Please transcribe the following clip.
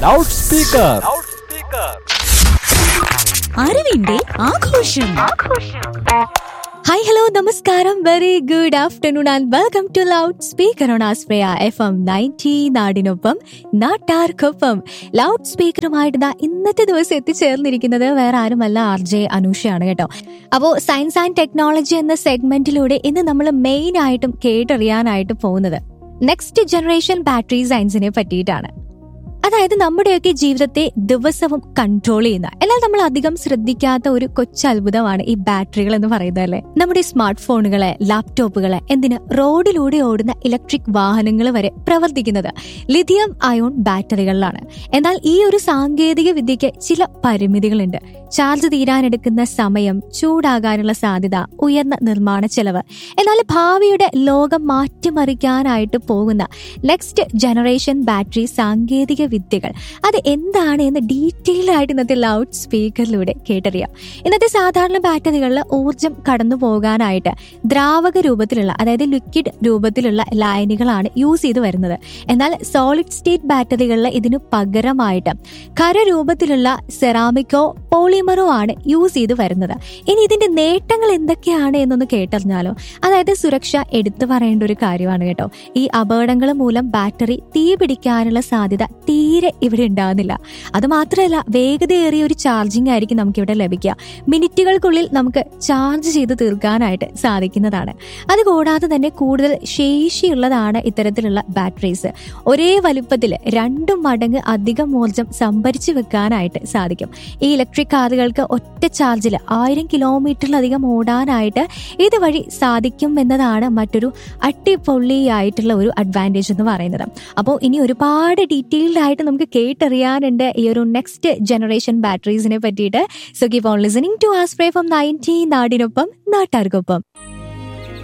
loud speaker അറിവിന്റെ ആഘോഷം hi hello നമസ്കാരം very good afternoon and welcome to loud speaker on ആസ്പ്രയ F M ninety നാടിനൊപ്പം നാട്ടാർക്കൊപ്പം ലൗഡ് സ്പീക്കറുമായിട്ട് ദാ ഇന്നത്തെ ദിവസം എത്തിച്ചേർന്നിരിക്കുന്നത് വേറെ ആരുമല്ല ആർ ജെ അനൂഷയാണ് കേട്ടോ അപ്പോൾ സയൻസ് ആൻഡ് ടെക്നോളജി എന്ന സെഗ്മെന്റിലൂടെ ഇന്ന് നമ്മൾ മെയിൻ ആയിട്ടും കേട്ടറിയാനായിട്ട് പോകുന്നത് നെക്സ്റ്റ് ജനറേഷൻ ബാറ്ററി സയൻസിനെ പറ്റിയിട്ടാണ് അതായത് നമ്മുടെയൊക്കെ ജീവിതത്തെ ദിവസവും കൺട്രോൾ ചെയ്യുന്ന എന്നാൽ നമ്മൾ അധികം ശ്രദ്ധിക്കാത്ത ഒരു കൊച്ചത്ഭുതമാണ് ഈ ബാറ്ററികൾ എന്ന് പറയുന്നത് അല്ലേ നമ്മുടെ സ്മാർട്ട് ഫോണുകളെ ലാപ്ടോപ്പുകളെ എന്തിന് റോഡിലൂടെ ഓടുന്ന ഇലക്ട്രിക് വാഹനങ്ങൾ വരെ പ്രവർത്തിക്കുന്നത് ലിഥിയം അയോൺ ബാറ്ററികളിലാണ് എന്നാൽ ഈ ഒരു സാങ്കേതിക വിദ്യയ്ക്ക് ചില പരിമിതികളുണ്ട് ചാർജ് തീരാനെടുക്കുന്ന സമയം ചൂടാകാനുള്ള സാധ്യത ഉയർന്ന നിർമ്മാണ ചെലവ് എന്നാൽ ഭാവിയുടെ ലോകം മാറ്റിമറിക്കാനായിട്ട് പോകുന്ന നെക്സ്റ്റ് ജനറേഷൻ ബാറ്ററി സാങ്കേതിക വിദ്യകൾ അത് എന്താണ് എന്ന് ഡീറ്റെയിൽ ആയിട്ട് ഇന്നത്തെ ലൗഡ് സ്പീക്കറിലൂടെ കേട്ടറിയാം ഇന്നത്തെ സാധാരണ ബാറ്ററികളിൽ ഊർജം കടന്നു പോകാനായിട്ട് ദ്രാവക രൂപത്തിലുള്ള അതായത് ലിക്വിഡ് രൂപത്തിലുള്ള ലൈനുകളാണ് യൂസ് ചെയ്ത് വരുന്നത് എന്നാൽ സോളിഡ് സ്റ്റേറ്റ് ബാറ്ററികളിൽ ഇതിനു പകരമായിട്ട് ഖരരൂപത്തിലുള്ള സെറാമിക്കോ പോളിമറോ ആണ് യൂസ് ചെയ്ത് വരുന്നത് ഇനി ഇതിന്റെ നേട്ടങ്ങൾ എന്തൊക്കെയാണ് എന്നൊന്ന് കേട്ടറിഞ്ഞാലോ അതായത് സുരക്ഷ എടുത്തു പറയേണ്ട ഒരു കാര്യമാണ് കേട്ടോ ഈ അപകടങ്ങൾ മൂലം ബാറ്ററി തീ പിടിക്കാനുള്ള സാധ്യത തീരെ ഇവിടെ ഉണ്ടാകുന്നില്ല അത് മാത്രമല്ല വേഗതയേറിയ ഒരു ചാർജിങ് ആയിരിക്കും നമുക്ക് ഇവിടെ ലഭിക്കുക മിനിറ്റുകൾക്കുള്ളിൽ നമുക്ക് ചാർജ് ചെയ്ത് തീർക്കാനായിട്ട് സാധിക്കുന്നതാണ് അതുകൂടാതെ തന്നെ കൂടുതൽ ശേഷിയുള്ളതാണ് ഇത്തരത്തിലുള്ള ബാറ്ററീസ് ഒരേ വലുപ്പത്തിൽ രണ്ടു മടങ്ങ് അധികം ഊർജം സംഭരിച്ചു വെക്കാനായിട്ട് സാധിക്കും ഈ ഇലക്ട്രിക് കാറുകൾക്ക് ഒറ്റ ചാർജിൽ ആയിരം കിലോമീറ്ററിലധികം ഓടാനായിട്ട് ഇതുവഴി സാധിക്കും എന്നതാണ് മറ്റൊരു അട്ടിപ്പൊള്ളിയായിട്ടുള്ള ഒരു അഡ്വാൻറ്റേജ് എന്ന് പറയുന്നത് അപ്പോൾ ഇനി ഒരുപാട് ഡീറ്റെയിൽഡ് ആയിട്ട് നമുക്ക് കേട്ടറിയാനുണ്ട് ഈ ഒരു നെക്സ്റ്റ് ജനറേഷൻ ബാറ്ററീസിനെ പറ്റിയിട്ട് so keep on listening to ആസ്പ്രേ ഫ്രം നയൻറ്റി നാടിനൊപ്പം നാട്ടാർക്കൊപ്പം